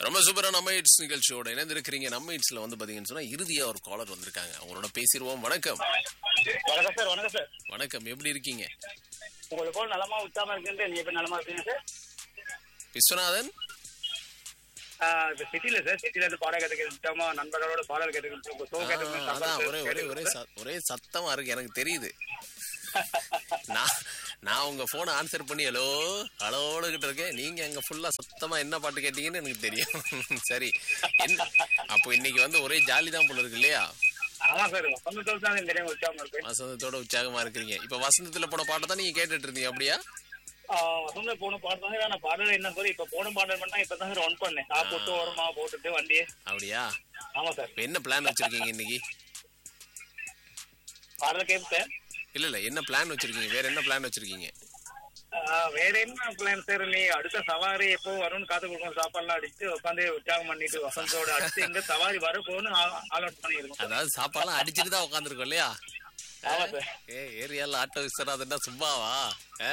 ரொம்ப சூப்பரா நம்ம இட்ஸ் நிகழ்ச்சியோட இணைந்திருக்கிறீங்க நம்ம இட்ஸ்ல வந்து பாத்தீங்கன்னு சொன்னா இறுதியா ஒரு காலர் வந்திருக்காங்க அவங்களோட பேசிடுவோம் வணக்கம் வணக்கம் சார் வணக்கம் சார் வணக்கம் எப்படி இருக்கீங்க உங்களை போல நலமா உத்தாம இருக்குன்னு நீங்க எப்படி நலமா இருக்கீங்க சார் விஸ்வநாதன் ஆஹ் இப்ப சிட்டில சார் சிட்டில இருந்து பாடம் கேட்டுக்கிட்டு உத்தாம நண்பர்களோட பாடல் கேட்டுக்கிட்டு ஷோ ஆ, அதான் ஒரே ஒரே ஒரே ச- ஒரே சத்தமா இருக்கு எனக்கு தெரியுது நான் நான் உங்க போனை ஆன்சர் பண்ணி ஹலோ ஹலோன்னு கிட்ட இருக்கேன் நீங்க அங்க ஃபுல்லா சத்தமா என்ன பாட்டு கேட்டீங்கன்னு எனக்கு தெரியும் சரி என்ன அப்போ இன்னைக்கு வந்து ஒரே ஜாலி தான் போல இருக்கு இல்லையா ஆமா சார் வசந்தத்தோடு தான் எனக்கு தெரியும் உத்தாம இருக்கு வசந்தத்தோட உற்சாகமா இருக்கிறீங்க இப்ப வசந்தத்துல போன பாட்டை தான் நீங்க கேட்டுட்டு இருந்தீங்க அப்படியா ஆஹ் வசந்த போன பாடம் தான் நான் பாடல என்ன சார் இப்ப போன பாடல் பண்ணா இப்பதான் சார் ஒன் பண்ணேன் சாப்பிட்டு ஓரமா போட்டுட்டு வண்டியே அப்படியா ஆமா சார் இப்ப என்ன பிளான் வச்சிருக்கீங்க இன்னைக்கு பாடல கேட்பேன் இல்ல இல்ல என்ன பிளான் வச்சிருக்கீங்க வேற என்ன பிளான் வச்சிருக்கீங்க ஆஹ் வேற என்ன பிளான் சார் நீ அடுத்த சவாரி எப்போ வரும்னு காத்து கொடுக்கணும் சாப்பாடுலாம் அடிச்சு உட்காந்து உற்சாகம் பண்ணிட்டு வசந்தோட அடுத்து எங்க சவாரி வர போகணும்னு ஆலோட் பண்ணிருக்கோம் அதாவது சாப்பாடுலாம் அடிச்சுட்டு தான் உட்காந்துருக்கோம் இல்லையா ஆமா சார் ஏ ஏரியால ஆட்டோ விஸ்வநாதன்னா சும்மாவா ஆ?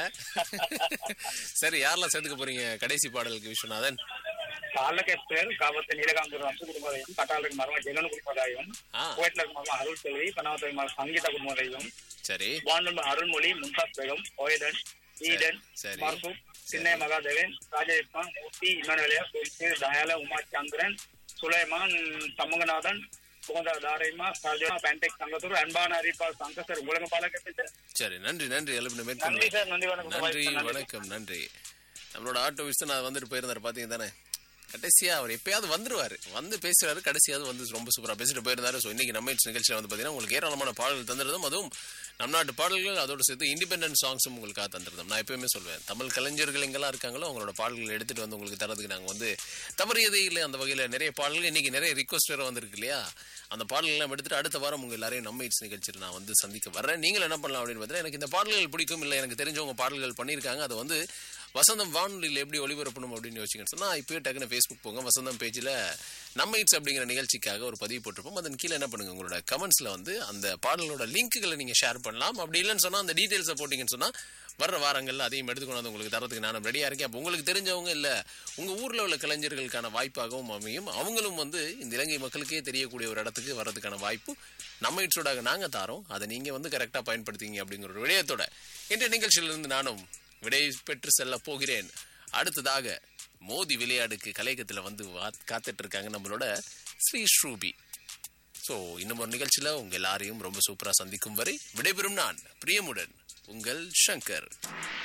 சரி யாரெல்லாம் சேர்த்துக்க போறீங்க கடைசி பாடலுக்கு விஸ்வநாதன் காலகேட் பேர் காவத்து நீலகாந்தர் வம்ச குடும்பத்தையும் கட்டாளுக்கு மரமா ஜெகன் குடும்பத்தையும் ஆ கோயிட்ல மரமா அருள் செல்வி பனாவத்தை மரம் சங்கீதா குடும்பத்தையும் சரி வானம் அருள்மொழி மும்தாஸ் பேகம் ஓயடன் ஈடன் சரி. மர்சூப் சின்ன மகாதேவன் ராஜேஷ்மான் மூர்த்தி இமானுவேலியா சுயித்து தயால உமா சந்திரன் சுலைமான் சமூகநாதன் சுகந்தா தாரைமா சர்ஜனா பேண்டெக் சங்கத்தூர் அன்பான அறிவிப்பால் சங்க சார் உங்களுக்கு பாலகேட்டு சரி நன்றி நன்றி எழுப்பின நன்றி மேற்கொண்டு சார் நன்றி வணக்கம் நன்றி நன்றி. வணக்கம் நன்றி நம்மளோட ஆட்டோ விஸ்வநாத் வந்துட்டு போயிருந்தாரு பாத்தீங்க தானே கடைசியா அவர் எப்பயாவது வந்துருவாரு வந்து பேசுறாரு கடைசியாவது வந்து ரொம்ப சூப்பரா பேசிட்டு போயிருந்தாரு ஸோ இன்னைக்கு நம்ம நிகழ்ச்சியில வந்து பாத்தீங்கன்னா உங்களுக்கு ஏராளமான பாடல்கள் தந்திருந்தோம் அதுவும் நம் நாட்டு பாடல்கள் அதோட சேர்த்து இண்டிபெண்டன்ட் சாங்ஸும் உங்களுக்காக தந்திருந்தோம் நான் எப்பயுமே சொல்வேன் தமிழ் கலைஞர்கள் எங்கெல்லாம் இருக்காங்களோ அவங்களோட பாடல்கள் எடுத்துட்டு வந்து உங்களுக்கு தரதுக்கு நாங்க வந்து தவறியதே இல்லை அந்த வகையில நிறைய பாடல்கள் இன்னைக்கு நிறைய ரிக்வஸ்ட் வேற வந்திருக்கு இல்லையா அந்த பாடல்கள் எல்லாம் எடுத்துட்டு அடுத்த வாரம் உங்க எல்லாரையும் நம்ம இட்ஸ் நிகழ்ச்சியில் நான் வந்து சந்திக்க வர்றேன் நீங்கள் என்ன பண்ணலாம் அப்படின்னு பார்த்தீங்கன்னா எனக்கு இந்த பாடல்கள் பிடிக்கும் இல்லை எனக்கு தெரிஞ்சவங்க பாடல்கள் பண்ணியிருக்காங்க அதை வந்து வசந்தம் வானொலியில் எப்படி ஒளிபரப்பணும் அப்படின்னு யோசிக்கணும் சொன்னா இப்போயே டக்குன்னு ஃபேஸ்புக் போங்க வசந்தம் பேஜில் நம்ம இட்ஸ் அப்படிங்கிற நிகழ்ச்சிக்காக ஒரு பதிவு போட்டிருப்போம் அதன் கீழே என்ன பண்ணுங்க உங்களோட கமெண்ட்ஸ்ல வந்து அந்த பாடலோட லிங்க்குகளை நீங்க ஷேர் பண்ணலாம் அப்படி இல்லைன்னு சொன்னா அந்த டீடைல்ஸை போட்டீங்கன்னு சொன்னா வர்ற வாரங்கள்ல அதையும் எடுத்துக்கொண்டு வந்து உங்களுக்கு தரத்துக்கு நான் ரெடியா இருக்கேன் அப்போ உங்களுக்கு தெரிஞ்சவங்க இல்ல உங்க ஊர்ல உள்ள கலைஞர்களுக்கான வாய்ப்பாகவும் அமையும் அவங்களும் வந்து இந்த இலங்கை மக்களுக்கே தெரியக்கூடிய ஒரு இடத்துக்கு வர்றதுக்கான வாய்ப்பு நம்ம இட்ஸோடாக நாங்க தாரோம் அதை நீங்க வந்து கரெக்டா பயன்படுத்திங்க அப்படிங்கிற ஒரு விடயத்தோட இன்றைய நிகழ்ச்சியிலிருந்து நானும் விடை பெற்று செல்ல போகிறேன் அடுத்ததாக மோதி விளையாடுக்கு கலையகத்துல வந்து வா- காத்துட்டு இருக்காங்க நம்மளோட ஸ்ரீ ஸ்ரூபி ஸோ இன்னும் ஒரு நிகழ்ச்சியில உங்க எல்லாரையும் ரொம்ப சூப்பரா சந்திக்கும் வரை விடைபெறும் நான் பிரியமுடன் உங்கள் சங்கர்